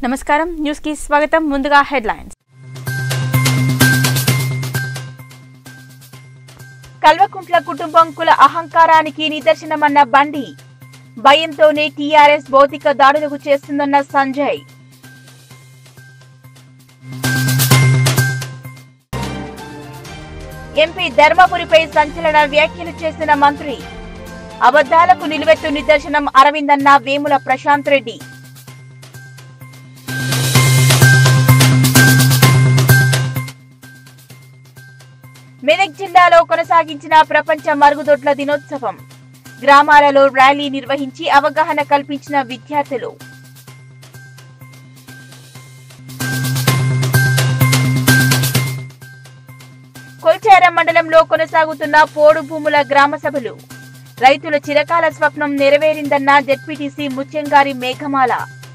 నమస్కారం న్యూస్ కి స్వాగతం ముందుగా హెడ్లైన్స్ కల్వకుంట్ల కుటుంబం కుల అహంకారానికి నిదర్శనమన్న బండి భయంతోనే టీఆర్ఎస్ భౌతిక దాడులకు చేస్తుందన్న సంజయ్ ఎంపీ ధర్మపురిపై సంచలన వ్యాఖ్యలు చేసిన మంత్రి అబద్దాలకు నిలువెత్తు నిదర్శనం అరవింద్ అన్న వేముల ప్రశాంత్ రెడ్డి మెదక్ జిల్లాలో కొనసాగించిన ప్రపంచ మరుగుదొడ్ల దినోత్సవం గ్రామాలలో ర్యాలీ నిర్వహించి అవగాహన కల్పించిన విద్యార్థులు కొల్చారం మండలంలో కొనసాగుతున్న పోడు భూముల గ్రామ సభలు రైతుల చిరకాల స్వప్నం నెరవేరిందన్న జెడ్పీటీసీ ముత్యంగారి మేఘమాల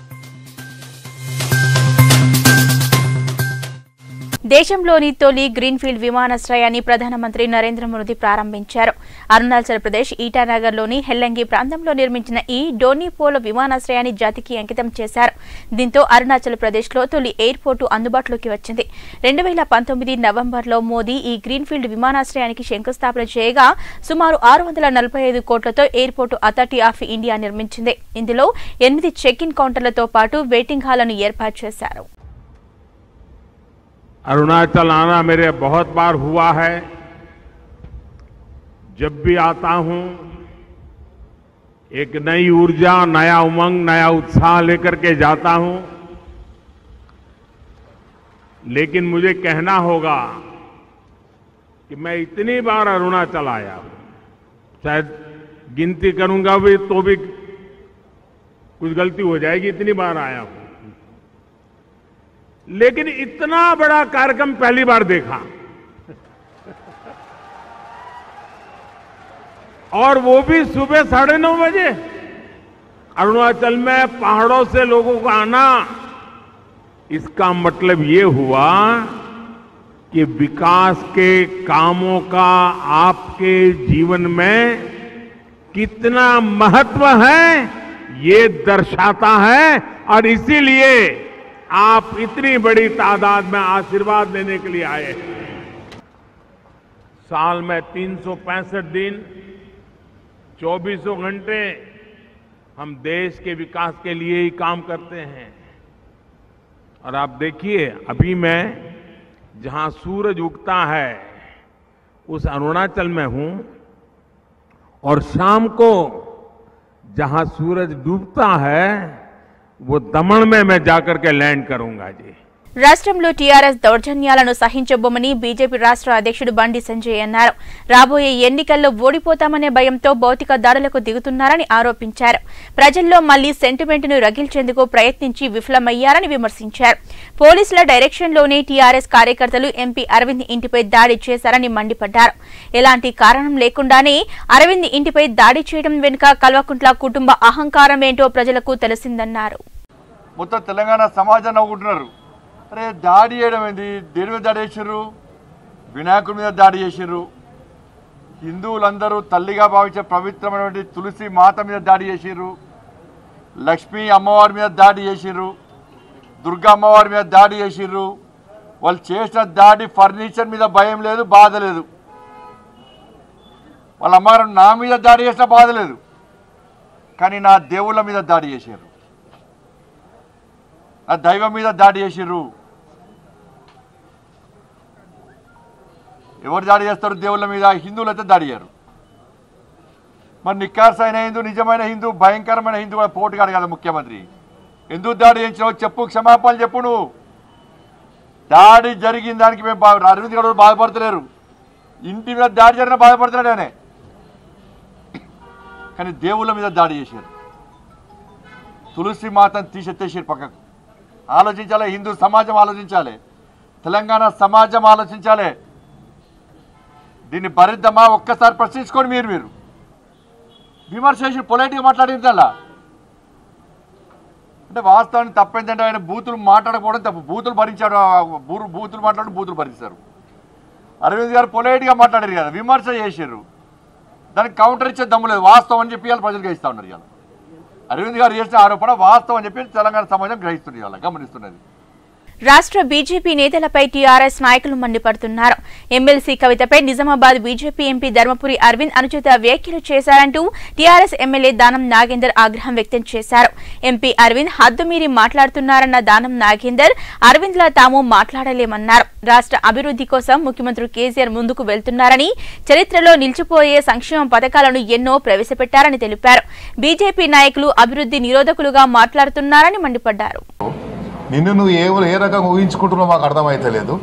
దేశంలోని తొలి గ్రీన్ఫీల్డ్ విమానాశ్రయాన్ని ప్రధానమంత్రి నరేంద్ర మోదీ ప్రారంభించారు అరుణాచల్ ప్రదేశ్ ఈటానగర్లోని హెల్లంగి ప్రాంతంలో నిర్మించిన ఈ డోనిపోలో విమానాశ్రయాన్ని జాతికి అంకితం చేశారు దీంతో అరుణాచల్ ప్రదేశ్లో తొలి ఎయిర్పోర్టు అందుబాటులోకి వచ్చింది రెండు వేల పంతొమ్మిది నవంబర్లో మోదీ ఈ గ్రీన్ఫీల్డ్ విమానాశ్రయానికి శంకుస్థాపన చేయగా సుమారు ఆరు వందల నలభై ఐదు కోట్లతో ఎయిర్పోర్టు అథారిటీ ఆఫ్ ఇండియా నిర్మించింది ఇందులో ఎనిమిది చెక్ ఇన్ కౌంటర్లతో పాటు వెయిటింగ్ హాలను ఏర్పాటు చేశారు अरुणाचल आना मेरे बहुत बार हुआ है जब भी आता हूं एक नई ऊर्जा नया उमंग नया उत्साह लेकर के जाता हूं लेकिन मुझे कहना होगा कि मैं इतनी बार अरुणाचल आया हूं शायद गिनती करूंगा भी तो भी कुछ गलती हो जाएगी इतनी बार आया हूं लेकिन इतना बड़ा कार्यक्रम पहली बार देखा और वो भी सुबह साढ़े नौ बजे अरुणाचल में पहाड़ों से लोगों का आना इसका मतलब ये हुआ कि विकास के कामों का आपके जीवन में कितना महत्व है ये दर्शाता है और इसीलिए आप इतनी बड़ी तादाद में आशीर्वाद देने के लिए आए हैं साल में तीन दिन चौबीसों घंटे हम देश के विकास के लिए ही काम करते हैं और आप देखिए अभी मैं जहां सूरज उगता है उस अरुणाचल में हूं और शाम को जहां सूरज डूबता है वो दमन में मैं जाकर के लैंड करूंगा जी రాష్ట్రంలో టీఆర్ఎస్ దౌర్జన్యాలను సహించబోమని బీజేపీ రాష్ట్ర అధ్యక్షుడు బండి సంజయ్ అన్నారు రాబోయే ఎన్నికల్లో ఓడిపోతామనే భయంతో భౌతిక దాడులకు దిగుతున్నారని ఆరోపించారు ప్రజల్లో మళ్లీ సెంటిమెంట్ను రగిల్చేందుకు ప్రయత్నించి విఫలమయ్యారని విమర్శించారు పోలీసుల డైరెక్షన్లోనే టీఆర్ఎస్ కార్యకర్తలు ఎంపీ అరవింద్ ఇంటిపై దాడి చేశారని మండిపడ్డారు ఎలాంటి కారణం లేకుండానే అరవింద్ ఇంటిపై దాడి చేయడం వెనుక కల్వకుంట్ల కుటుంబ అహంకారం ఏంటో ప్రజలకు తెలిసిందన్నారు మొత్తం తెలంగాణ సమాజాన్ని నవ్వుకుంటున్నారు అరే దాడి చేయడం ఏంది దేని మీద దాడి చేసిర్రు వినాయకుడి మీద దాడి చేసిర్రు హిందువులందరూ తల్లిగా భావించే పవిత్రమైనటువంటి తులసి మాత మీద దాడి చేసిర్రు లక్ష్మీ అమ్మవారి మీద దాడి చేసిర్రు దుర్గా అమ్మవారి మీద దాడి చేసిర్రు వాళ్ళు చేసిన దాడి ఫర్నిచర్ మీద భయం లేదు బాధ లేదు వాళ్ళ అమ్మగారు నా మీద దాడి చేసిన బాధ లేదు కానీ నా దేవుళ్ళ మీద దాడి చేశారు నా దైవం మీద దాడి చేసిర్రు ఎవరు దాడి చేస్తారు దేవుళ్ళ మీద హిందువులు అయితే దాడి చేయరు మరి నిక్కార్స్ అయిన హిందూ నిజమైన హిందూ భయంకరమైన హిందూ కూడా పోటుగాడు కదా ముఖ్యమంత్రి ఎందుకు దాడి చేయించావు చెప్పు క్షమాపణలు చెప్పు నువ్వు దాడి జరిగిన దానికి మేము బా- అరవింద్ గారు బాధపడతలేరు ఇంటి మీద దాడి జరిగిన బాధపడుతున్నాడు ఆయన కానీ దేవుళ్ళ మీద దాడి చేశారు తులసి మాతను తీసెత్తేసారు పక్కకు ఆలోచించాలి హిందూ సమాజం ఆలోచించాలి తెలంగాణ సమాజం ఆలోచించాలి దీన్ని భరిద్దామా ఒక్కసారి ప్రశ్నించుకోండి మీరు మీరు విమర్శ చేసి పొలైట్గా మాట్లాడింది అలా అంటే వాస్తవానికి తప్పేంటంటే ఆయన బూతులు మాట్లాడకపోవడం తప్పు బూతులు భరించాడు ఆ బూరు బూతులు మాట్లాడి బూతులు భరిస్తారు అరవింద్ గారు పొలైట్గా మాట్లాడారు కదా విమర్శ చేసారు దానికి కౌంటర్ ఇచ్చే దమ్ము లేదు వాస్తవం అని చెప్పి ఇవాళ ప్రజలకు ఇస్తా ఉన్నారు ఇవాళ అరవింద్ గారు చేసిన ఆరోపణ వాస్తవం అని చెప్పి తెలంగాణ సమాజం గ్రహిస్తుంది ఇవాళ గమనిస్తున్నది రాష్ట్ర బీజేపీ నేతలపై టీఆర్ఎస్ నాయకులు మండిపడుతున్నారు ఎమ్మెల్సీ కవితపై నిజామాబాద్ బీజేపీ ఎంపీ ధర్మపురి అరవింద్ అనుచిత వ్యాఖ్యలు చేశారంటూ టీఆర్ఎస్ ఎమ్మెల్యే దానం నాగేందర్ ఆగ్రహం వ్యక్తం చేశారు ఎంపీ అరవింద్ హద్దుమీరి మాట్లాడుతున్నారన్న దానం నాగేందర్ అరవింద్లా తాము మాట్లాడలేమన్నారు రాష్ట్ర అభివృద్ధి కోసం ముఖ్యమంత్రి కేసీఆర్ ముందుకు వెళ్తున్నారని చరిత్రలో నిలిచిపోయే సంక్షేమ పథకాలను ఎన్నో ప్రవేశపెట్టారని తెలిపారు బీజేపీ నాయకులు అభివృద్ధి నిరోధకులుగా మాట్లాడుతున్నారని మండిపడ్డారు నిన్ను నువ్వు ఏ ఏ రకంగా ఊహించుకుంటున్నావు మాకు అర్థమైతలేదు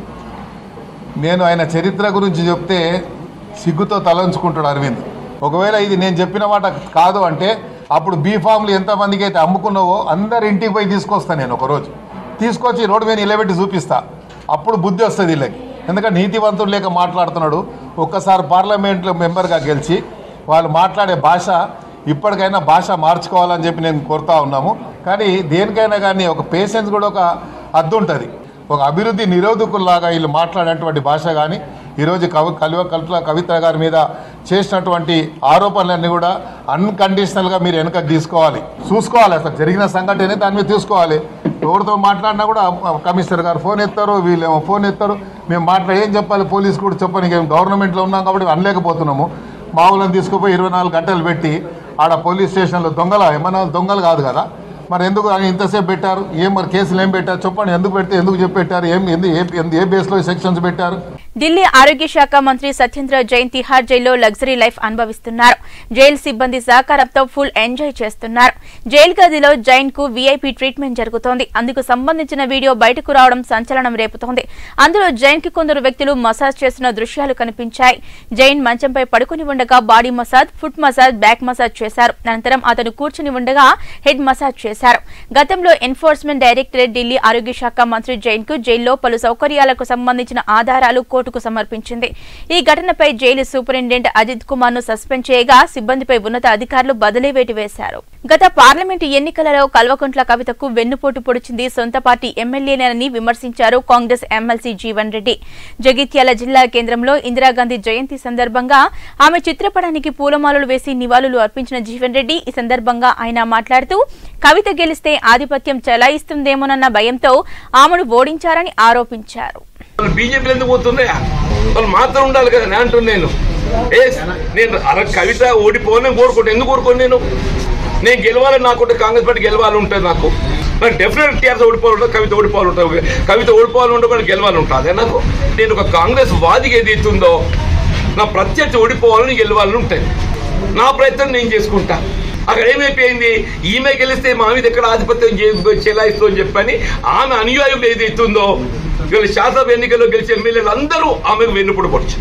నేను ఆయన చరిత్ర గురించి చెప్తే సిగ్గుతో తలంచుకుంటాడు అరవింద్ ఒకవేళ ఇది నేను చెప్పిన మాట కాదు అంటే అప్పుడు బీ ఫామ్లు ఎంతమందికి అయితే అమ్ముకున్నావో అందరి ఇంటికి పోయి తీసుకొస్తా నేను ఒకరోజు తీసుకొచ్చి రోడ్డు మీద నిలబెట్టి చూపిస్తా అప్పుడు బుద్ధి వస్తుంది వీళ్ళకి ఎందుకంటే నీతివంతుడు లేక మాట్లాడుతున్నాడు ఒక్కసారి పార్లమెంట్లో మెంబర్గా గెలిచి వాళ్ళు మాట్లాడే భాష ఇప్పటికైనా భాష మార్చుకోవాలని చెప్పి నేను కోరుతా ఉన్నాము కానీ దేనికైనా కానీ ఒక పేషెన్స్ కూడా ఒక అద్దు ఉంటుంది ఒక అభివృద్ధి నిరోధకుల్లాగా వీళ్ళు మాట్లాడేటువంటి భాష కానీ ఈరోజు కవి కలువ కల్ప కవిత గారి మీద చేసినటువంటి ఆరోపణలన్నీ కూడా అన్కండిషనల్గా మీరు వెనకకు తీసుకోవాలి చూసుకోవాలి అసలు జరిగిన సంఘటన దాని మీద తీసుకోవాలి ఎవరితో మాట్లాడినా కూడా కమిషనర్ గారు ఫోన్ ఎత్తారు వీళ్ళేమో ఫోన్ ఎత్తారు మేము మాట్లాడి ఏం చెప్పాలి పోలీస్ కూడా చెప్పని గవర్నమెంట్లో ఉన్నాం కాబట్టి అనలేకపోతున్నాము మా ఊళ్ళని తీసుకుపోయి ఇరవై నాలుగు గంటలు పెట్టి ఆడ పోలీస్ స్టేషన్లో దొంగల ఏమన్నా దొంగలు కాదు కదా మరి ఎందుకు ఆయన ఇంతసేపు పెట్టారు ఏం మరి కేసులు ఏం పెట్టారు చెప్పండి ఎందుకు పెడితే ఎందుకు చెప్పి పెట్టారు ఏం ఎందు- ఏ ఎందు- ఏ బేస్లో సెక్షన్స్ పెట్టారు ఢిల్లీ ఆరోగ్య శాఖ మంత్రి సత్యేంద్ర జైన్ తిహార్ జైల్లో లగ్జరీ లైఫ్ అనుభవిస్తున్నారు జైలు సిబ్బంది సహకారంతో ఫుల్ ఎంజాయ్ చేస్తున్నారు జైలు గదిలో జైన్ కు వీఐపీ ట్రీట్మెంట్ జరుగుతోంది అందుకు సంబంధించిన వీడియో బయటకు రావడం సంచలనం రేపుతోంది అందులో జైన్ కి కొందరు వ్యక్తులు మసాజ్ చేస్తున్న దృశ్యాలు కనిపించాయి జైన్ మంచంపై పడుకుని ఉండగా body massage foot massage back massage చేశారు అనంతరం అతను కూర్చుని ఉండగా హెడ్ మసాజ్ చేశారు గతంలో ఎన్ఫోర్స్మెంట్ డైరెక్టరేట్ ఢిల్లీ ఆరోగ్య శాఖ మంత్రి జైన్ కు జైల్లో పలు సౌకర్యాలకు సంబంధించిన ఆధారాలు కోర్టుకు సమర్పించింది ఈ ఘటనపై జైలు సూపరింటెండెంట్ అజిత్ కుమార్ ను సస్పెండ్ చేయగా సిబ్బందిపై ఉన్నత అధికారులు బదిలీ వేటు వేశారు గత పార్లమెంటు ఎన్నికలలో కల్వకుంట్ల కవితకు వెన్నుపోటు పొడిచింది సొంత పార్టీ ఎమ్మెల్యేనని విమర్శించారు కాంగ్రెస్ ఎమ్మెల్సీ జీవన్ రెడ్డి జగిత్యాల జిల్లా కేంద్రంలో ఇందిరాగాంధీ జయంతి సందర్భంగా ఆమె చిత్రపటానికి పూలమాలలు వేసి నివాళులు అర్పించిన జీవన్ రెడ్డి ఈ సందర్భంగా ఆయన మాట్లాడుతూ కవిత గెలిస్తే ఆధిపత్యం చెలాయిస్తుందేమోనన్న భయంతో ఆమెను ఓడించారని ఆరోపించారు వాళ్ళు బీజేపీలు ఎందుకు పోతున్నాయా వాళ్ళు మాత్రం ఉండాలి కదా నేను అంటున్నాను నేను ఏ నేను అలా కవిత ఓడిపోవాలని కోరుకుంటా ఎందుకు కోరుకోను నేను నేను గెలవాలని నాకుంటే కాంగ్రెస్ పార్టీ గెలవాలి ఉంటుంది నాకు నాకు డెఫినెట్ టీఆర్ఎస్ ఓడిపోవాలి ఉంటుంది కవిత ఓడిపోవాలి ఉంటుంది కవిత ఓడిపోవాలి ఉంటే కూడా గెలవాలి ఉంటుంది నాకు నేను ఒక కాంగ్రెస్ వాదికి ఏది ఇస్తుందో నా ప్రత్యర్థి ఓడిపోవాలని గెలవాలని ఉంటుంది నా ప్రయత్నం నేను చేసుకుంటా అక్కడ ఏమైపోయింది ఈమె గెలిస్తే మా మీద ఎక్కడ ఆధిపత్యం చే- చెలాయిస్తూ అని చెప్పని ఆమె అనుయాయులు ఏది ఇస్తుందో వీళ్ళు శాసనసభ ఎన్నికల్లో గెలిచే ఎమ్మెల్యేలు అందరూ ఆమెకు వెన్నుపూడు పొడుచు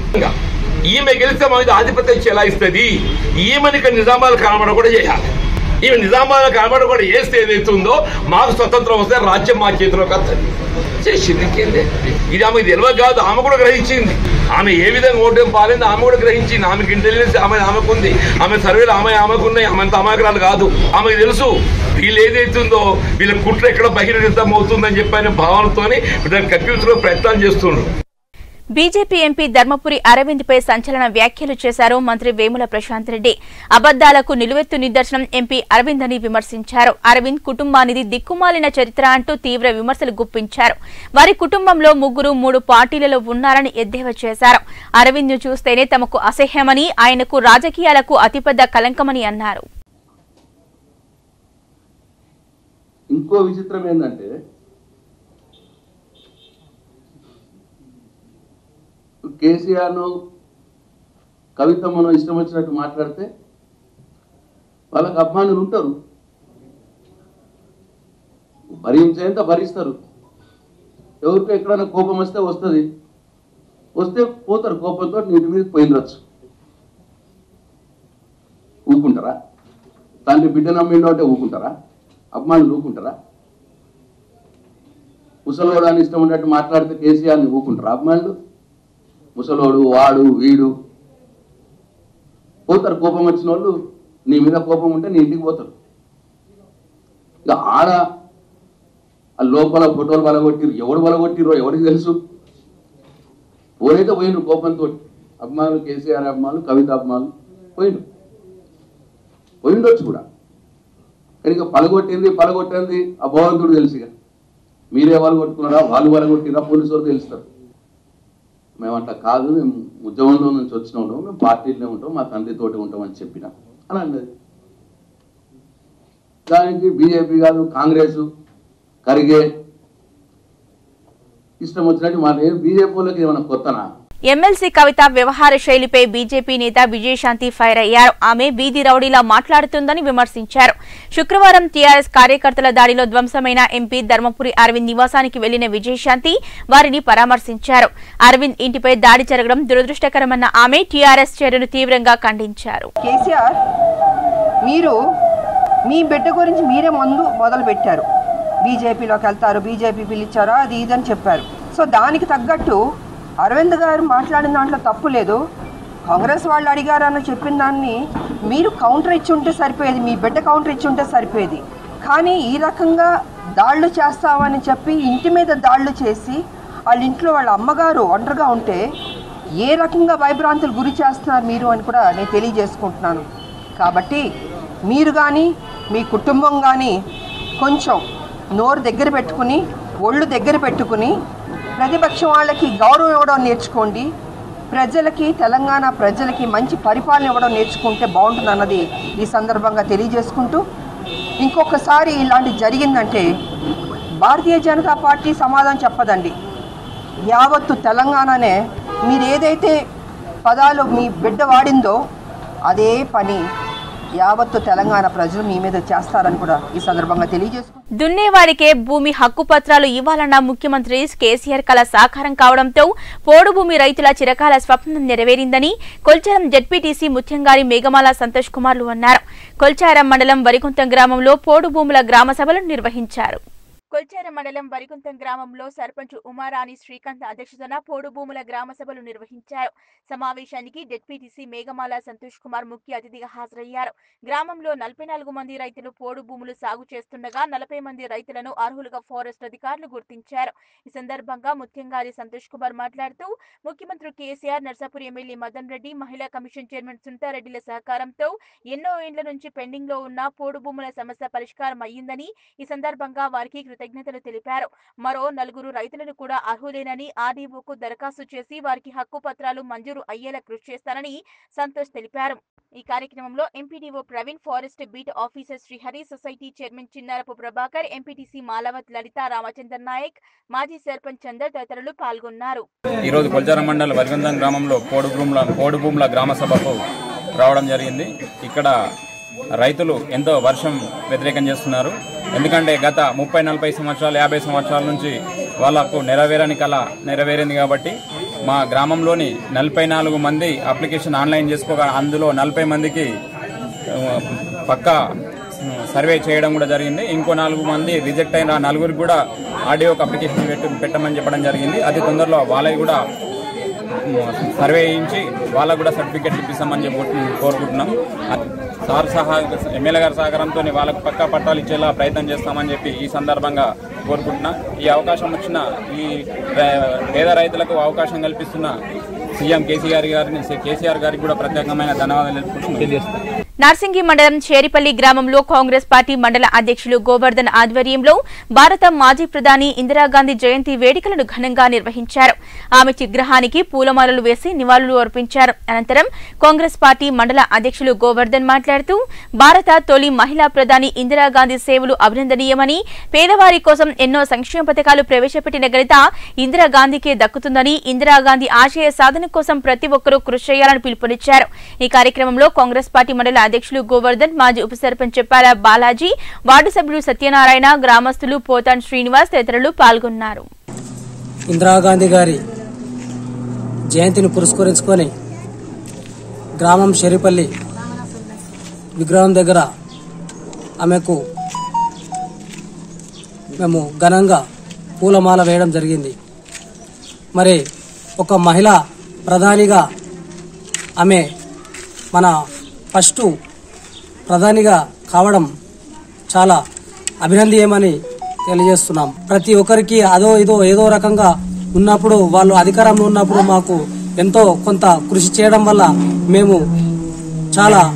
ఈమె గెలిస్తే మా మీద ఆధిపత్యం చెలాయిస్తుంది ఈమెని ఇక్కడ నిజామాలు కనబడ కూడా చేయాలి ఈమె నిజామాలు కనబడ కూడా చేస్తే ఏదైతుందో మాకు స్వతంత్రం వస్తే రాజ్యం మా చేతిలోకి వస్తుంది చేసింది ఇంకేంది ఇది ఆమెకు తెలియదు కాదు ఆమె కూడా గ్రహించింది ఆమె ఏ విధంగా ఓటేం పాలింది ఆమె కూడా గ్రహించింది ఆమెకి ఇంటెలిజెన్స్ ఆమె ఆమెకు ఉంది ఆమె సర్వేలు ఆమె ఆమెకు ఉన్నాయి ఆమె అంత అమాయకురాలు కాదు ఆమెకు తెలుసు వీళ్ళు ఏదైతుందో వీళ్ళ కుట్ర ఎక్కడ బహిర్గతం అవుతుందని చెప్పిన భావనతోని దాన్ని కప్పించడం ప్రయత్నాలు చేస్తుండ్రు బీజేపీ ఎంపీ ధర్మపురి అరవింద్ పై సంచలన వ్యాఖ్యలు చేశారు మంత్రి వేముల ప్రశాంత్ రెడ్డి అబద్దాలకు నిలువెత్తు నిదర్శనం ఎంపీ అరవింద్ అని విమర్శించారు అరవింద్ కుటుంబానిది దిక్కుమాలిన చరిత్ర అంటూ తీవ్ర విమర్శలు గుప్పించారు వారి కుటుంబంలో ముగ్గురు మూడు పార్టీలలో ఉన్నారని ఎద్దేవా చేశారు అరవింద్ ను చూస్తేనే తమకు అసహ్యమని ఆయనకు రాజకీయాలకు అతిపెద్ద కలంకమని అన్నారు ఇంకో విచిత్రం ఏంటంటే కేసీఆర్ను కవితమ్మను ఇష్టం వచ్చినట్టు మాట్లాడితే వాళ్ళకి అభిమానులు ఉంటారు భరించేంత భరిస్తారు ఎవరికో ఎక్కడైనా కోపం వస్తే వస్తుంది వస్తే పోతారు కోపంతో నీటి మీద పోయినరచ్చు ఊకుంటారా తండ్రి బిడ్డ నమ్మిండో అంటే ఊకుంటారా అభిమానులు ఊకుంటారా ముసలోడు అని ఇష్టం ఉన్నట్టు మాట్లాడితే కేసీఆర్ని ఊకుంటారా అభిమానులు ముసలోడు వాడు వీడు పోతారు కోపం వచ్చిన వాళ్ళు నీ మీద కోపం ఉంటే నీ ఇంటికి పోతారు ఇక ఆడ ఆ లోపల ఫోటోలు బలగొట్టిరు ఎవడు బలగొట్టిరో ఎవరికి తెలుసు ఓరైతే పోయినరు కోపంతో అభిమానులు కేసీఆర్ అభిమానులు కవిత అభిమానులు పోయినరు పోయిండొచ్చు కూడా కనుక పలగొట్టింది పలగొట్టింది ఆ భగవంతుడు తెలుసు ఇక మీరే వాళ్ళు కొట్టుకున్నారా వాళ్ళు వాళ్ళు కొట్టిరా పోలీసు వాళ్ళు తెలుస్తారు మేము అట్లా కాదు మేము ఉద్యమంలో నుంచి వచ్చిన ఉంటాం మేము పార్టీలోనే ఉంటాం మా తండ్రితోటి ఉంటాం అని చెప్పిన అని అన్నది దానికి బీజేపీ కాదు కాంగ్రెస్ కరిగే ఇష్టం వచ్చినట్టు మాట బీజేపీ వాళ్ళకి ఏమైనా కొత్తనా ఎమ్మెల్సీ కవిత వ్యవహార శైలిపై బీజేపీ నేత విజయశాంతి ఫైర్ అయ్యారు ఆమె వీధి రౌడీలా మాట్లాడుతుందని విమర్శించారు శుక్రవారం టీఆర్ఎస్ కార్యకర్తల దాడిలో ధ్వంసమైన ఎంపీ ధర్మపురి అరవింద్ నివాసానికి వెళ్లిన విజయశాంతి వారిని పరామర్శించారు అరవింద్ ఇంటిపై దాడి జరగడం దురదృష్టకరమన్న ఆమె టీఆర్ఎస్ చర్యను తీవ్రంగా ఖండించారు కేసీఆర్ మీరు మీ బిడ్డ గురించి మీరే ముందు మొదలు పెట్టారు బీజేపీలోకి వెళ్తారు బీజేపీ పిలిచారు అది ఇదని చెప్పారు సో దానికి తగ్గట్టు అరవింద్ గారు మాట్లాడిన దాంట్లో తప్పు లేదు కాంగ్రెస్ వాళ్ళు అడిగారని చెప్పిన దాన్ని మీరు కౌంటర్ ఇచ్చి ఉంటే సరిపోయేది మీ బిడ్డ కౌంటర్ ఇచ్చి ఉంటే సరిపోయేది కానీ ఈ రకంగా దాడులు చేస్తామని చెప్పి ఇంటి మీద దాడులు చేసి వాళ్ళ ఇంట్లో వాళ్ళ అమ్మగారు ఒంటరిగా ఉంటే ఏ రకంగా భయభ్రాంతులు గురి చేస్తున్నారు మీరు అని కూడా నేను తెలియజేసుకుంటున్నాను కాబట్టి మీరు కానీ మీ కుటుంబం కానీ కొంచెం నోరు దగ్గర పెట్టుకుని ఒళ్ళు దగ్గర పెట్టుకుని ప్రతిపక్షం వాళ్ళకి గౌరవం ఇవ్వడం నేర్చుకోండి ప్రజలకి తెలంగాణ ప్రజలకి మంచి పరిపాలన ఇవ్వడం నేర్చుకుంటే బాగుంటుంది అన్నది ఈ సందర్భంగా తెలియజేసుకుంటూ ఇంకొకసారి ఇలాంటి జరిగిందంటే భారతీయ జనతా పార్టీ సమాధానం చెప్పదండి యావత్తు తెలంగాణనే మీరు ఏదైతే పదాలు మీ బిడ్డ వాడిందో అదే పని యావత్తు తెలంగాణ ప్రజలు మీ మీద చేస్తారని కూడా ఈ సందర్భంగా తెలియజేసుకుంటున్నాను దున్నేవాడికే భూమి హక్కు పత్రాలు ఇవ్వాలన్న ముఖ్యమంత్రి కేసీఆర్ కల సాకారం కావడంతో పోడు భూమి రైతుల చిరకాల స్వప్నం నెరవేరిందని కొల్చారం జడ్పీటీసీ ముత్యంగారి మేఘమాల సంతోష్ కుమార్లు అన్నారు కొల్చారం మండలం వరికుంతం గ్రామంలో పోడు భూముల గ్రామ సభలను నిర్వహించారు కొల్చారం మండలం వరికుంతం గ్రామంలో సర్పంచ్ ఉమారాణి శ్రీకాంత్ అధ్యక్షతన పోడు భూముల గ్రామ సభలు నిర్వహించారు సమావేశానికి డెప్యూటీసీ మేఘమాల సంతోష్ కుమార్ ముఖ్య అతిథిగా హాజరయ్యారు గ్రామంలో నలభై నాలుగు మంది రైతులు పోడు భూములు సాగు చేస్తుండగా నలభై మంది రైతులను అర్హులుగా ఫారెస్ట్ అధికారులు గుర్తించారు ఈ సందర్భంగా ముత్యంగారి సంతోష్ కుమార్ మాట్లాడుతూ ముఖ్యమంత్రి కేసీఆర్ నర్సాపూర్ ఎమ్మెల్యే మదన్ రెడ్డి మహిళా కమిషన్ చైర్మన్ సునీతారెడ్డిల సహకారంతో ఎన్నో ఏండ్ల నుంచి పెండింగ్ లో ఉన్న పోడు భూముల సమస్య పరిష్కారం అయ్యిందని ఈ సందర్భంగా వారికి కృతజ్ఞతలు తెలిపారు మరో నలుగురు రైతులను కూడా అర్హులేనని ఆర్డీఓకు దరఖాస్తు చేసి వారికి హక్కు పత్రాలు మంజూరు అయ్యేలా కృషి చేస్తానని సంతోష్ తెలిపారు ఈ కార్యక్రమంలో MPDO Praveen forest beat officer Srihari society chairman Chinnarapu Prabhakar MPTC Malavath Lalitha Ramachandra Naik మాజీ సర్పంచ్ చందర్ తదితరులు పాల్గొన్నారు ఈరోజు కొల్చారం మండలం వరిగంధం గ్రామంలో కోడు భూముల కోడు భూముల గ్రామ సభకు రావడం జరిగింది ఇక్కడ రైతులు ఎంతో వర్షం వ్యతిరేకం చేస్తున్నారు ఎందుకంటే గత ముప్పై నలభై సంవత్సరాలు యాభై సంవత్సరాల నుంచి వాళ్ళకు నెరవేరని కళ నెరవేరింది కాబట్టి మా గ్రామంలోని నలభై నాలుగు మంది అప్లికేషన్ ఆన్లైన్ చేసుకోగా అందులో నలభై మందికి ఆ, పక్కా సర్వే చేయడం కూడా జరిగింది ఇంకో నాలుగు మంది రిజెక్ట్ అయిన ఆ నలుగురికి కూడా ఆడియోకి అప్లికేషన్ పెట్టి పెట్టమని చెప్పడం జరిగింది అతి తొందరలో వాళ్ళకి కూడా సర్వే చేయించి వాళ్ళకు కూడా సర్టిఫికెట్ ఇప్పిస్తామని చెప్పి కోరు- కోరుకుంటున్నాం సార్ సహా ఎమ్మెల్యే గారి సహకారంతో వాళ్ళకు పక్కా పట్టాలు ఇచ్చేలా ప్రయత్నం చేస్తామని చెప్పి ఈ సందర్భంగా కోరుకుంటున్నా ఈ అవకాశం వచ్చిన ఈ ర- పేద రైతులకు అవకాశం కల్పిస్తున్న సీఎం కేసీఆర్ గారిని కేసీఆర్ గారికి కూడా ప్రత్యేకమైన ధన్యవాదాలు తెలుపుకుంటూ తెలియజేస్తాను నార్సింగి మండలం చేరిపల్లి గ్రామంలో కాంగ్రెస్ పార్టీ మండల అధ్యక్షులు గోవర్ధన్ ఆధ్వర్యంలో భారత మాజీ ప్రధాని ఇందిరాగాంధీ జయంతి వేడుకలను ఘనంగా నిర్వహించారు ఆమె చిగ్రహానికి పూలమాలలు వేసి నివాళులు అర్పించారు అనంతరం కాంగ్రెస్ పార్టీ మండల అధ్యక్షులు గోవర్ధన్ మాట్లాడుతూ భారత తొలి మహిళా ప్రధాని ఇందిరాగాంధీ సేవలు అభినందనీయమని పేదవారి కోసం ఎన్నో సంక్షేమ పథకాలు ప్రవేశపెట్టిన ఘనత ఇందిరాగాంధీకే దక్కుతుందని ఇందిరాగాంధీ ఆశయ సాధన కోసం ప్రతి ఒక్కరూ కృషి చేయాలని పిలుపునిచ్చారు ఈ కార్యక్రమంలో కాంగ్రెస్ పార్టీ మండల అధ్యక్షులు గోవర్ధన్ మాజీ ఉప సర్పంచ్ చెప్పాల బాలాజీ వార్డు సభ్యులు సత్యనారాయణ గ్రామస్తులు పోతాన్ శ్రీనివాస్ తదితరులు పాల్గొన్నారు ఇందిరాగాంధీ గారి జయంతిని పురస్కరించుకొని గ్రామం షెరిపల్లి విగ్రహం దగ్గర ఆమెకు మేము ఘనంగా పూలమాల వేయడం జరిగింది మరి ఒక మహిళ ప్రధానిగా ఆమె మన ఫస్ట్ ప్రధానిగా కావడం చాలా అభినందనీయమని తెలియజేస్తున్నాం ప్రతి ఒక్కరికి అదో ఇదో ఏదో రకంగా ఉన్నప్పుడు వాళ్ళు అధికారంలో ఉన్నప్పుడు మాకు ఎంతో కొంత కృషి చేయడం వల్ల మేము చాలా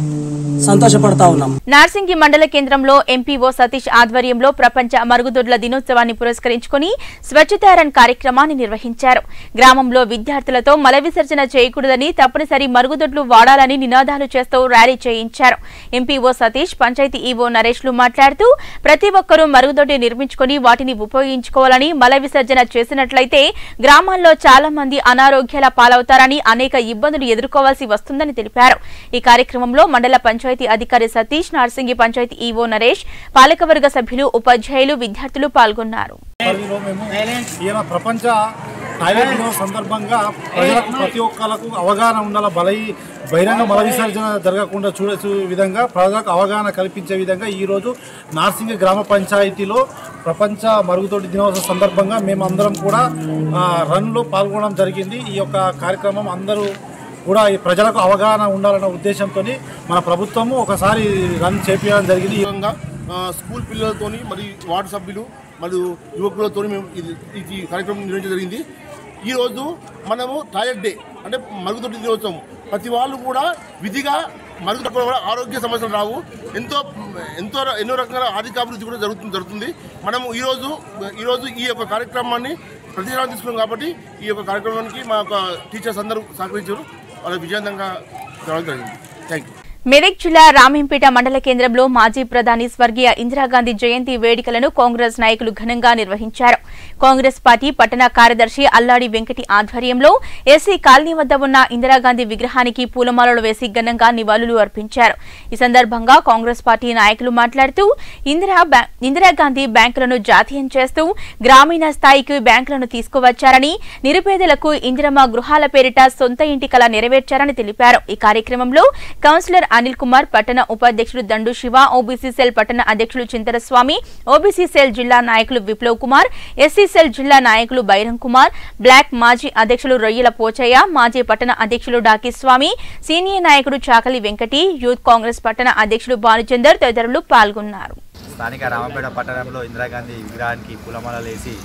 సంతోషపడతా ఉన్నాం నార్సింగి మండల కేంద్రంలో ఎంపీఓ సతీష్ ఆధ్వర్యంలో ప్రపంచ మరుగుదొడ్ల దినోత్సవాన్ని పురస్కరించుకుని స్వచ్ఛతా రన్ కార్యక్రమాన్ని నిర్వహించారు గ్రామంలో విద్యార్థులతో మల విసర్జన చేయకూడదని తప్పనిసరి మరుగుదొడ్లు వాడాలని నినాదాలు చేస్తూ ర్యాలీ చేయించారు ఎంపీఓ సతీష్ పంచాయతీ ఈవో నరేష్లు మాట్లాడుతూ ప్రతి ఒక్కరూ మరుగుదొడ్డి నిర్మించుకుని వాటిని ఉపయోగించుకోవాలని మల విసర్జన చేసినట్లయితే గ్రామాల్లో చాలా మంది అనారోగ్యాల పాలవుతారని అనేక ఇబ్బందులు ఎదుర్కోవాల్సి వస్తుందని తెలిపారు ఈ కార్యక్రమంలో మండల పంచాయతీ అధికారి సతీష్ నార్సింగి పంచాయతీ ఈవో నరేష్ పాలకవర్గ సభ్యులు ఉపాధ్యాయులు విద్యార్థులు పాల్గొన్నారు పరిధిలో మేము ఈయన ప్రపంచ టాయిలెట్ దినం సందర్భంగా ప్రజలకు ప్రతి ఒక్కరికి అవగాహన ఉండాల బలై బహిరంగ మల విసర్జన జరగకుండా చూడచ్చు విధంగా ప్రజలకు అవగాహన కల్పించే విధంగా ఈరోజు నార్సింగ్ గ్రామ పంచాయతీలో ప్రపంచ మరుగుదొడ్డి దినోత్సవం సందర్భంగా మేము అందరం కూడా ఆ, రన్లో పాల్గొనడం జరిగింది ఈ యొక్క కార్యక్రమం అందరూ కూడా ఈ ప్రజలకు అవగాహన ఉండాలన్న ఉద్దేశంతో మన ప్రభుత్వము ఒకసారి రన్ చేపించడం జరిగింది ఈ విధంగా ఆ, స్కూల్ పిల్లలతోని మరి వార్డు సభ్యులు మరియు యువకులతో మేము ఇది ఈ కార్యక్రమం నిర్వహించడం జరిగింది ఈరోజు మనము టాయిలెట్ డే అంటే మరుగుదొడ్డి దినోత్సవం ప్రతి వాళ్ళు కూడా విధిగా మరుగుదొడ్డి వల్ల ఆరోగ్య సమస్యలు రావు ఎంతో ఎంతో ఎన్నో రకాల ఆర్థిక అభివృద్ధి కూడా జరుగుతుంది జరుగుతుంది మనము ఈరోజు ఈరోజు ఈ యొక్క కార్యక్రమాన్ని ప్రతిష్టానం తీసుకున్నాం కాబట్టి ఈ యొక్క కార్యక్రమానికి మా యొక్క టీచర్స్ అందరూ సహకరించారు వాళ్ళ విజయవంతంగా జరగడం జరిగింది థ్యాంక్ యూ మెదక్ జిల్లా రామేంపేట మండల కేంద్రంలో మాజీ ప్రధాని స్వర్గీయ ఇందిరాగాంధీ జయంతి వేడుకలను కాంగ్రెస్ నాయకులు ఘనంగా నిర్వహించారు కాంగ్రెస్ పార్టీ పట్టణ కార్యదర్శి అల్లాడి వెంకటి ఆధ్వర్యంలో ఎస్సీ కాలనీ వద్ద ఉన్న ఇందిరాగాంధీ విగ్రహానికి పూలమాలలు వేసి ఘనంగా నివాళులు అర్పించారు ఈ సందర్భంగా కాంగ్రెస్ పార్టీ నాయకులు మాట్లాడుతూ ఇందిరా బ్యా- ఇందిరాగాంధీ బ్యాంకులను జాతీయం చేస్తూ గ్రామీణ స్థాయికి బ్యాంకులను తీసుకువచ్చారని నిరుపేదలకు ఇందిరమ్మ గృహాల పేరిట సొంత ఇంటి కల నెరవేర్చారని తెలిపారు ఈ కార్యక్రమంలో కౌన్సిలర్ అనిల్ కుమార్ పట్టణ ఉపాధ్యక్షులు దండు శివ ఓబీసీ సెల్ పట్టణ అధ్యక్షులు చింతరస్వామి ఓబీసీ సెల్ జిల్లా నాయకులు విప్లవ్ కుమార్ ఎస్సీ సెల్ జిల్లా నాయకులు బైరం కుమార్ బ్లాక్ మాజీ అధ్యక్షులు రొయ్యల పోచయ్య మాజీ పట్టణ అధ్యక్షులు డాకిస్వామి సీనియర్ నాయకుడు చాకలి వెంకటి యూత్ కాంగ్రెస్ పట్టణ అధ్యక్షులు భానుచందర్ తదితరులు పాల్గొన్నారు స్థానిక రామపేట పట్టణంలో ఇందిరాగాంధీ విగ్రహానికి పూలమాలలు వేసి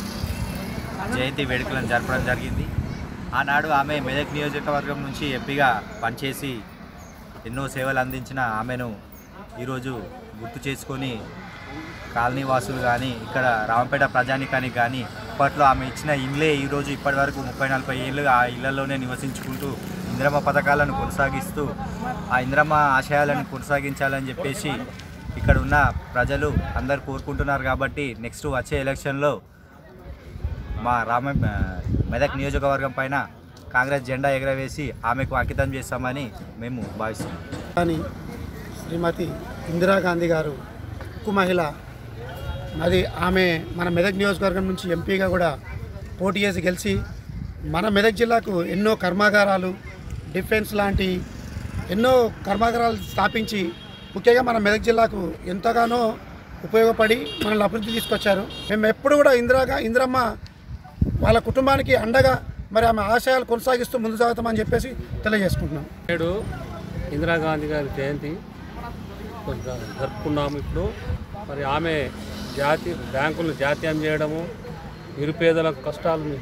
జయంతి వేడుకలను జరపడం జరిగింది ఆనాడు ఆమె మెదక్ నియోజకవర్గం నుంచి ఎంపీగా పనిచేసి ఎన్నో సేవలు అందించిన ఆమెను ఈరోజు గుర్తు చేసుకొని కాలనీ వాసులు కానీ ఇక్కడ రామపేట ప్రజానికానికి కానీ అప్పట్లో ఆమె ఇచ్చిన ఇండ్లే ఈరోజు ఇప్పటి వరకు ముప్పై నలభై ఏళ్ళు ఆ ఇళ్లలోనే నివసించుకుంటూ ఇందిరమ్మ పథకాలను కొనసాగిస్తూ ఆ ఇందిరమ్మ ఆశయాలను కొనసాగించాలని చెప్పేసి ఇక్కడ ఉన్న ప్రజలు అందరు కోరుకుంటున్నారు కాబట్టి నెక్స్ట్ వచ్చే ఎలక్షన్లో మా రామ మెదక్ నియోజకవర్గం పైన కాంగ్రెస్ జెండా ఎగరవేసి ఆమెకు అంకితం చేస్తామని మేము భావిస్తున్నాం కానీ శ్రీమతి ఇందిరాగాంధీ గారు ఉక్కు మహిళ మరి ఆమె మన మెదక్ నియోజకవర్గం నుంచి ఎంపీగా కూడా పోటీ చేసి గెలిచి మన మెదక్ జిల్లాకు ఎన్నో కర్మాగారాలు డిఫెన్స్ లాంటి ఎన్నో కర్మాగారాలు స్థాపించి ముఖ్యంగా మన మెదక్ జిల్లాకు ఎంతగానో ఉపయోగపడి మనల్ని అభివృద్ధి తీసుకొచ్చారు మేము ఎప్పుడు కూడా ఇందిరాగా ఇందిరమ్మ వాళ్ళ కుటుంబానికి అండగా మరి ఆమె ఆశయాలు కొనసాగిస్తూ ముందు సాగుతామని చెప్పేసి తెలియజేసుకుంటున్నాం నేడు ఇందిరాగాంధీ గారి జయంతి కొంత జరుపుకున్నాము ఇప్పుడు మరి ఆమె జాతి బ్యాంకులను జాతీయం చేయడము నిరుపేదల కష్టాలను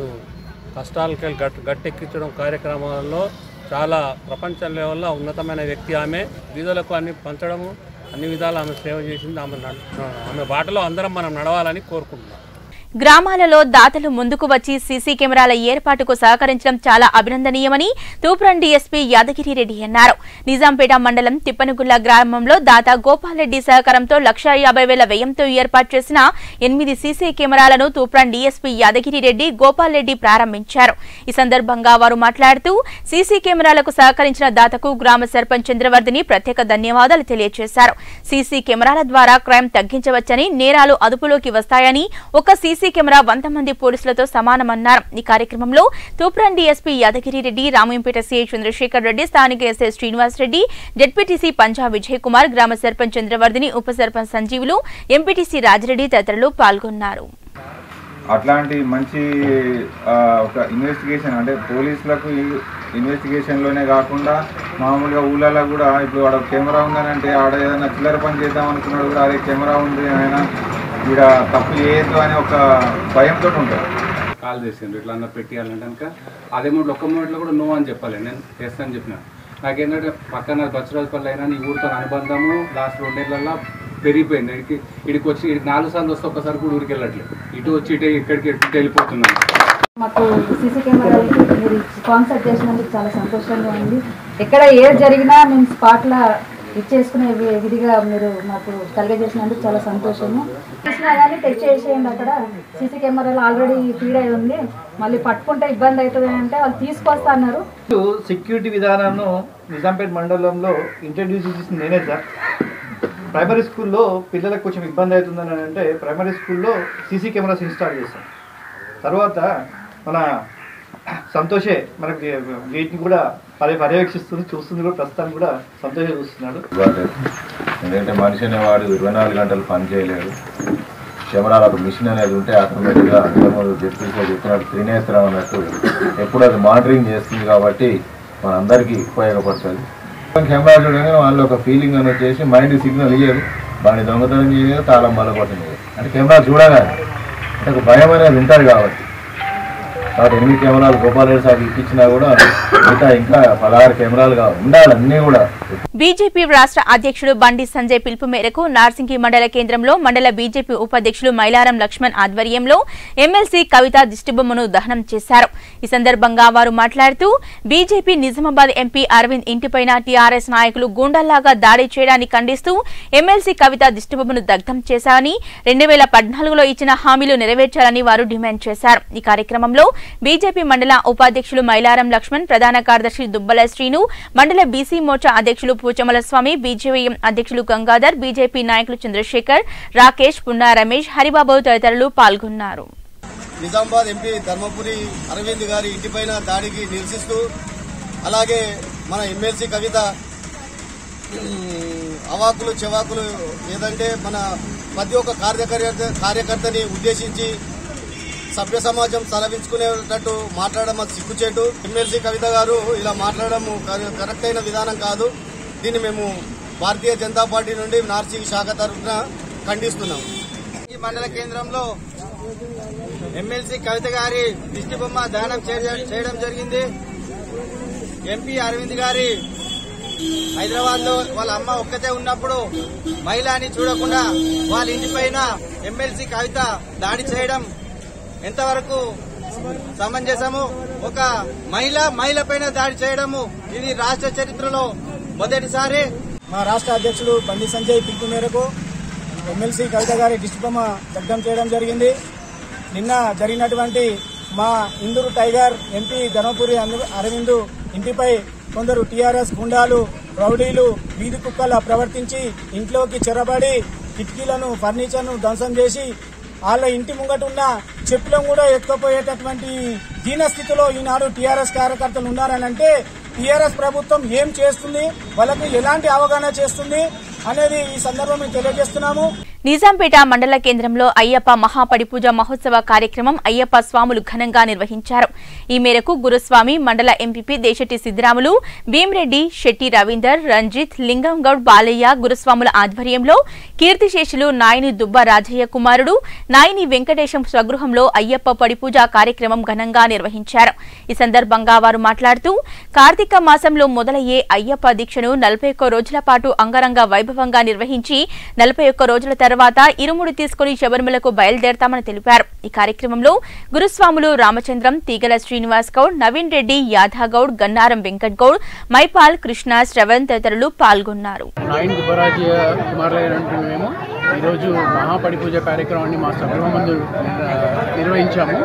కష్టాలకి గట్ గట్టెక్కించడం కార్యక్రమాలలో చాలా ప్రపంచ లెవెల్లో ఉన్నతమైన వ్యక్తి ఆమె బీదలకు అన్ని పంచడము అన్ని విధాలు ఆమె సేవ చేసింది ఆమె నడ- ఆమె బాటలో అందరం మనం నడవాలని కోరుకుంటున్నాం గ్రామాలలో దాతలు ముందుకు వచ్చి సీసీ కెమెరాల ఏర్పాటుకు సహకరించడం చాలా అభినందనీయమని తూప్రం డీఎస్పీ యాదగిరి రెడ్డి అన్నారు నిజాంపేట మండలం తిప్పనగుల్ల గ్రామంలో దాత గోపాల్ రెడ్డి సహకారంతో లక్షా యాభై వేల వ్యయంతో ఏర్పాటు చేసిన ఎనిమిది సీసీ కెమెరాలను తూప్రం డీఎస్పీ యాదగిరి రెడ్డి గోపాల్ రెడ్డి ప్రారంభించారు ఈ సందర్భంగా వారు మాట్లాడుతూ సీసీ కెమెరాలకు సహకరించిన దాతకు గ్రామ సర్పంచ్ చంద్రవర్ధిని ప్రత్యేక ధన్యవాదాలు తెలియజేశారు సీసీ కెమెరాల ద్వారా క్రైమ్ తగ్గించవచ్చని నేరాలు అదుపులోకి వస్తాయని ఒక సీసీ కెమెరా వంద మంది పోలీసులతో సమానమన్నారు ఈ కార్యక్రమంలో తూప్రాన్ డీఎస్పీ యాదగిరి రెడ్డి రామయంపేట సీఐ చంద్రశేఖర్ రెడ్డి స్థానిక ఎస్ఐ శ్రీనివాస్ రెడ్డి జడ్పీటీసీ పంజాబ్ విజయ్ కుమార్ గ్రామ సర్పంచ్ చంద్రవర్ధిని ఉప సర్పంచ్ సంజీవులు ఎంపీటీసీ రాజిరెడ్డి తదితరులు పాల్గొన్నారు అట్లాంటి మంచి ఆ, ఒక ఇన్వెస్టిగేషన్ అంటే పోలీసులకు ఈ ఇన్వెస్టిగేషన్లోనే కాకుండా మామూలుగా ఊళ్ళలో కూడా ఇప్పుడు ఆడ కెమెరా ఉందని అంటే ఆడ ఏదైనా చిల్లర పని చేద్దాం అనుకున్నాడు కూడా అదే కెమెరా ఉంది ఆయన ఈడ తప్పు చేయొద్దు అనే ఒక భయంతో ఉంటారు కాల్ చేసిండ్రు ఇట్లా అన్న పెట్టియాలంటే కనుక అదే మూడు ఒక్క మూమెంట్లో కూడా నో అని చెప్పాలి నేను చేస్తానని చెప్పిన నాకేంటంటే పక్కన బచ్చరాజపల్లి అయినా నీ ఊరితో అనుబంధము లాస్ట్ రెండేళ్లలో పెరిగిపోయింది ఇడికి ఇడికి వచ్చి ఇడికి నాలుగు సార్లు వస్తే ఒక్కసారి కూడా ఊరికి వెళ్ళట్లేదు ఇటు వచ్చి ఇటు ఇక్కడికి ఇటు వెళ్ళిపోతున్నాను మాకు సీసీ కెమెరాలకి మీరు స్పాన్సర్ చేసినందుకు చాలా సంతోషంగా ఉంది ఎక్కడ ఏది జరిగినా మేము స్పాట్లో ఇచ్చేసుకునే వి- విధిగా మీరు మాకు కలిగజేసినందుకు చాలా సంతోషము చేసినా కానీ తెచ్చేసేయండి అక్కడ సీసీ కెమెరాలు ఆల్రెడీ ఫీడ్ అయి ఉంది మళ్ళీ పట్టుకుంటే ఇబ్బంది అవుతుంది అంటే వాళ్ళు తీసుకొస్తా అన్నారు సెక్యూరిటీ విధానాన్ని నిజాంపేట్ మండలంలో ఇంట్రడ్యూస్ చేసింది నేనే సార్ ప్రైమరీ స్కూల్లో పిల్లలకు కొంచెం ఇబ్బంది అవుతుందని అంటే ప్రైమరీ స్కూల్లో సీసీ కెమెరాస్ ఇన్స్టాల్ చేశాం తర్వాత మన సంతోషే మనకి వీటిని కూడా పర్య పర్యవేక్షిస్తుంది చూస్తుంది కూడా ప్రస్తుతానికి కూడా సంతోషే చూస్తున్నాడు ఇవ్వలేదు ఎందుకంటే మనిషి అనేవాడు ఇరవై నాలుగు గంటలు పని చేయలేడు కెమెరాలో ఒక మిషన్ అనేది ఉంటే ఆటోమేటిక్గా అంతకుముందు చెప్పేసి చెప్పినట్టు త్రినేత్రం అన్నట్టు ఎప్పుడు అది మానిటరింగ్ చేస్తుంది కాబట్టి మనందరికీ ఉపయోగపడుతుంది కెమెరా చూడగానే వాళ్ళు ఒక ఫీలింగ్ అని వచ్చేసి మైండ్ సిగ్నల్ ఇయ్యదు వాడిని దొంగతనం చేయదు తాళం బలపడటం చేయదు అంటే కెమెరా చూడగానే అంటే ఒక భయం అనేది ఉంటుంది కాబట్టి కాబట్టి ఎనిమిది కెమెరాలు గోపాలరెడ్డి సార్ ఇప్పించినా కూడా మిగతా ఇంకా పదహారు కెమెరాలుగా ఉండాలి అన్నీ కూడా బీజేపీ రాష్ట్ర అధ్యక్షుడు బండి సంజయ్ పిలుపు మేరకు నార్సింగి మండల కేంద్రంలో మండల బీజేపీ ఉపాధ్యక్షులు మైలారం లక్ష్మణ్ ఆధ్వర్యంలో ఎమ్మెల్సీ కవిత దిష్టిబొమ్మను దహనం చేశారు ఈ సందర్భంగా వారు మాట్లాడుతూ బీజేపీ నిజామాబాద్ ఎంపీ అరవింద్ ఇంటిపైన టీఆర్ఎస్ నాయకులు గూండాల్లాగా దాడి చేయడాన్ని ఖండిస్తూ ఎమ్మెల్సీ కవిత దిష్టిబొమ్మను దగ్ధం చేశారని రెండు వేల పద్నాలుగులో ఇచ్చిన హామీలు నెరవేర్చాలని వారు డిమాండ్ చేశారు ఈ కార్యక్రమంలో బీజేపీ మండల ఉపాధ్యక్షులు మైలారం లక్ష్మణ్ ప్రధాన కార్యదర్శి దుబ్బల శ్రీను మండల బీసీ మోర్చా అధ్యక్షులు పూచమల స్వామి బీజేవైఎం అధ్యక్షులు గంగాధర్ బీజేపీ నాయకులు చంద్రశేఖర్ రాకేష్ పున్నా రమేష్ హరిబాబు తదితరులు పాల్గొన్నారు నిజామాబాద్ ఎంపీ ధర్మపురి అరవింద్ గారి ఇంటిపైన దాడికి నిరసిస్తూ అలాగే మన ఎమ్మెల్సీ కవిత ఉమ్, అవాకులు చెవాకులు ఏదంటే మన ప్రతి ఒక్క కార్యకర్త కార్యకర్తని ఉద్దేశించి సభ్య సమాజం తలవించుకునేటట్టు మాట్లాడడం అది సిగ్గుచేటు ఎమ్మెల్సీ కవిత గారు ఇలా మాట్లాడడం కర- కరెక్ట్ అయిన విధానం కాదు దీన్ని మేము భారతీయ జనతా పార్టీ నుండి నార్సింగ్ శాఖ తరఫున ఖండిస్తున్నాం ఈ మండల కేంద్రంలో ఎమ్మెల్సీ కవిత గారి దిష్టి బొమ్మ దానం చేయ- చేయడం జరిగింది ఎంపీ అరవింద్ గారి హైదరాబాద్ లో వాళ్ళ అమ్మ ఒక్కతే ఉన్నప్పుడు మహిళని చూడకుండా వాళ్ళ ఇంటిపైన ఎమ్మెల్సీ కవిత దాడి చేయడం ఎంతవరకు సమంజసము ఒక మహిళ మహిళ పైన దాడి చేయడము ఇది రాష్ట్ర చరిత్రలో మొదటిసారి మా రాష్ట్ర అధ్యక్షుడు బండి సంజయ్ పిలుపు మేరకు ఎమ్మెల్సీ కవిత గారి దిష్టిబొమ్మ దగ్ధం చేయడం జరిగింది నిన్న జరిగినటువంటి మా ఇందూరు టైగర్ ఎంపీ ధర్మపురి అందు- అరవింద్ ఇంటిపై కొందరు టీఆర్ఎస్ గుండాలు రౌడీలు వీధి కుక్కల ప్రవర్తించి ఇంట్లోకి చెరబడి కిటికీలను ఫర్నిచర్ను ధ్వంసం చేసి వాళ్ళ ఇంటి ముంగట ఉన్న చెప్పులను కూడా ఎత్తుకపోయేటటువంటి దీన స్థితిలో ఈనాడు టీఆర్ఎస్ కార్యకర్తలు ఉన్నారని అంటే టీఆర్ఎస్ ప్రభుత్వం ఏం చేస్తుంది వాళ్ళకి ఎలాంటి అవగాహన చేస్తుంది అనేది ఈ సందర్భంలో తెలియజేస్తున్నాము నిజాంపేట మండల కేంద్రంలో అయ్యప్ప మహాపడి పూజ మహోత్సవ కార్యక్రమం అయ్యప్ప స్వాములు ఘనంగా నిర్వహించారు ఈ మేరకు గురుస్వామి మండల ఎంపీపీ దేశెట్టి సిద్దిరాములు భీమిరెడ్డి శెట్టి రవీందర్ రంజిత్ లింగంగౌడ్ బాలయ్య గురుస్వాముల ఆధ్వర్యంలో కీర్తిశేషులు నాయని దుబ్బ రాజయ్య కుమారుడు నాయని వెంకటేశం స్వగృహంలో అయ్యప్ప పడి పూజ కార్యక్రమం ఘనంగా నిర్వహించారు ఈ సందర్భంగా వారు మాట్లాడుతూ కార్తీక మాసంలో మొదలయ్యే అయ్యప్ప దీక్షను నలభై ఒక్క రోజుల పాటు అంగరంగ వైభవంగా నిర్వహించి నలభై ఒక్క రోజుల తర్వాత ఇరుముడి తీసుకుని శబరిమలకు బయలుదేరతామని తెలిపారు ఈ కార్యక్రమంలో గురుస్వాములు రామచంద్రం తీగల శ్రీనివాస్ గౌడ్ నవీన్ రెడ్డి యాదాగౌడ్ గన్నారం వెంకట్ గౌడ్ మైపాల్ కృష్ణ శ్రవణ్ తదితరులు పాల్గొన్నారు నాయన్ దుబ్బరాజ్య కుమారులైనటువంటి మేము ఈరోజు మహాపడి పూజ కార్యక్రమాన్ని మా సభలో ముందు ఆ, నిర్వహించాము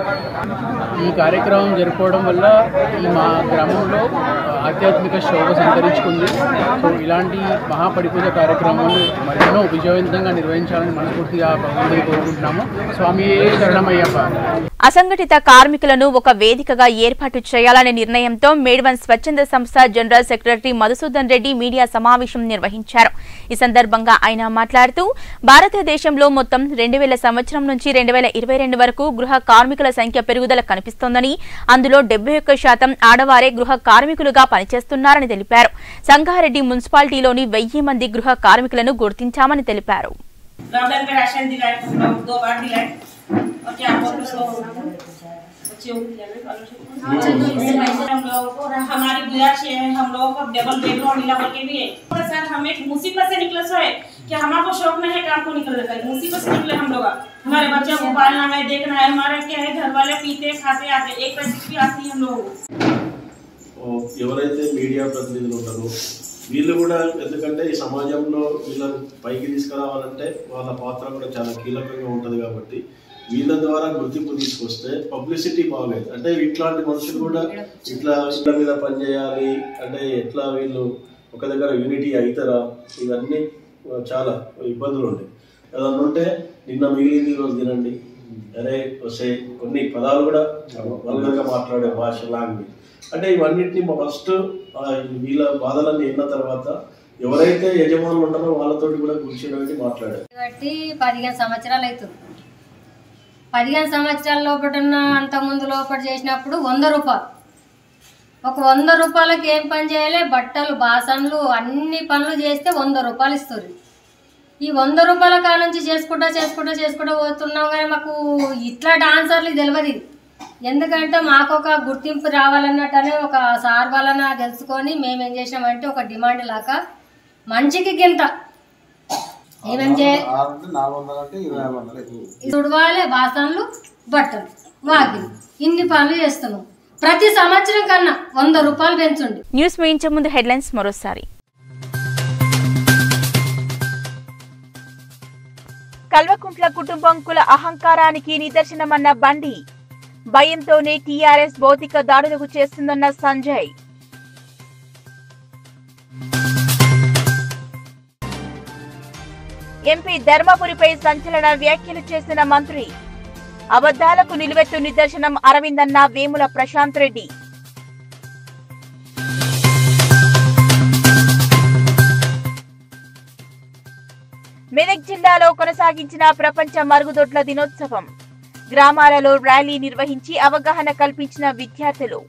ఈ కార్యక్రమం జరుపుకోవడం వల్ల ఈ మా గ్రామంలో ఆధ్యాత్మిక శోభ సంతరించుకుంది సో ఇలాంటి మహాపడి పూజ కార్యక్రమాలు మరెన్నో విజయవంతంగా నిర్వహించాలని మనస్ఫూర్తిగా భగవంతుని కోరుకుంటున్నాము స్వామి శరణమయ్యప్ప అసంఘటిత కార్మికులను ఒక వేదికగా ఏర్పాటు చేయాలనే నిర్ణయంతో మేడ్వన్ స్వచ్ఛంద సంస్థ general secretary Madhusudan Reddy media సమావేశం నిర్వహించారు ఈ సందర్భంగా ఆయన మాట్లాడుతూ భారతదేశంలో మొత్తం రెండు వేల సంవత్సరం నుంచి రెండు వేల ఇరవై రెండు వరకు గృహ కార్మికుల సంఖ్య పెరుగుదల కనిపిస్తోందని అందులో డెబ్బై ఒక్క శాతం ఆడవారే గృహ కార్మికులుగా పనిచేస్తున్నారని తెలిపారు సంగారెడ్డి మున్సిపాలిటీలోని వెయ్యి మంది గృహ కార్మికులను గుర్తించామని తెలిపారు रावण पे राशन दिलाए हम लोग दो बार दिलाए और क्या बोल उसको हम लोगों को हमारी गुजारिश है हम लोगों को डबल बेडरूम मिला करके भी है और सर हम एक मुसीबत से निकले सो है कि हमारे शौक नहीं है काम को निकलने का मुसीबत से निकले हम लोग हमारे बच्चों को पालना है देखना है हमारे क्या है घर वाले पीते खाते आते एक पैसे की भी आती है हम लोगों को ఎవరైతే మీడియా ప్రతినిధులు ఉంటారో వీళ్ళు కూడా ఎందుకంటే ఈ సమాజంలో వీళ్ళని పైకి తీసుకురావాలంటే వాళ్ళ పాత్ర కూడా చాలా కీలకంగా ఉంటుంది కాబట్టి వీళ్ళ ద్వారా గుర్తింపు తీసుకొస్తే పబ్లిసిటీ బాగలేదు అంటే ఇట్లాంటి మనుషులు కూడా ఇట్లా ఇట్ల మీద పనిచేయాలి అంటే ఎట్లా వీళ్ళు ఒక దగ్గర యూనిటీ అవుతారా ఇవన్నీ చాలా ఇబ్బందులు ఉంటాయి ఏదన్నా ఉంటే నిన్న మిగిలింది ఈరోజు తినండి అరే వస్తే కొన్ని పదాలు కూడా వల్గర్గా మాట్లాడే భాష లాంగ్వేజ్ అంటే ఇవన్నిటిని ఫస్ట్ వీళ్ళ బాధలన్నీ విన్న తర్వాత ఎవరైతే యజమానులు ఉంటారో వాళ్ళతోటి కూడా కూర్చోబెట్టి మాట్లాడారు బట్టి పదిహేను సంవత్సరాలు అవుతుంది పదిహేను సంవత్సరాల లోపల అంత ముందు లోపల చేసినప్పుడు వంద రూపాయలు ఒక వంద రూపాయలకి ఏం పని చేయాలి బట్టలు బాసన్లు అన్ని పనులు చేస్తే వంద రూపాయలు ఇస్తారు ఈ వంద రూపాయల కాడ నుంచి చేసుకుంటా చేసుకుంటా చేసుకుంటా పోతున్నాం కానీ మాకు ఇట్లా డాన్సర్లు తెలియదు ఎందుకంటే మాకు ఒక గుర్తింపు రావాలన్నట్టనే ఒక సార్ వలన తెలుసుకొని మేము ఏం చేసినామంటే ఒక డిమాండ్ లాగా మంచికి గింత ఏమేం చే నాలుగు వందలు అంటే ఇరవై ఐదు వందలు అవుతుంది. తుడవాలి బాసన్లు బట్టలు వాకిలు ఇన్ని పనులు చేస్తున్నాం ప్రతి సంవత్సరం కన్నా వంద రూపాయలు పెంచండి న్యూస్ ముగించే ముందు హెడ్లైన్స్ మరోసారి కల్వకుంట్ల కుటుంబం కుల అహంకారానికి నిదర్శనమన్న బండి భయంతోనే టీఆర్ఎస్ భౌతిక దాడులకు చేస్తుందన్న సంజయ్ ఎంపీ ధర్మపురిపై సంచలన వ్యాఖ్యలు చేసిన మంత్రి అబద్దాలకు నిలువెత్తు నిదర్శనం అరవిందన్న వేముల ప్రశాంత్ రెడ్డి మెదక్ జిల్లాలో కొనసాగించిన ప్రపంచ మరుగుదొడ్ల దినోత్సవం గ్రామాలలో ర్యాలీ నిర్వహించి అవగాహన కల్పించిన విద్యార్థులు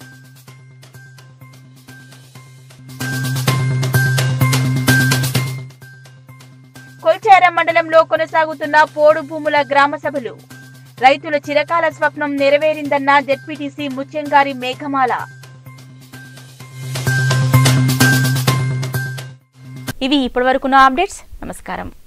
కొల్చార మండలంలో కొనసాగుతున్న పోడు భూముల గ్రామ సభలు రైతుల చిరకాల స్వప్నం నెరవేరిందన్న జెడ్పీటీసీ ముత్యంగారి మేఘమాల ఇవి ఇప్పటివరకున్న అప్డేట్స్ నమస్కారం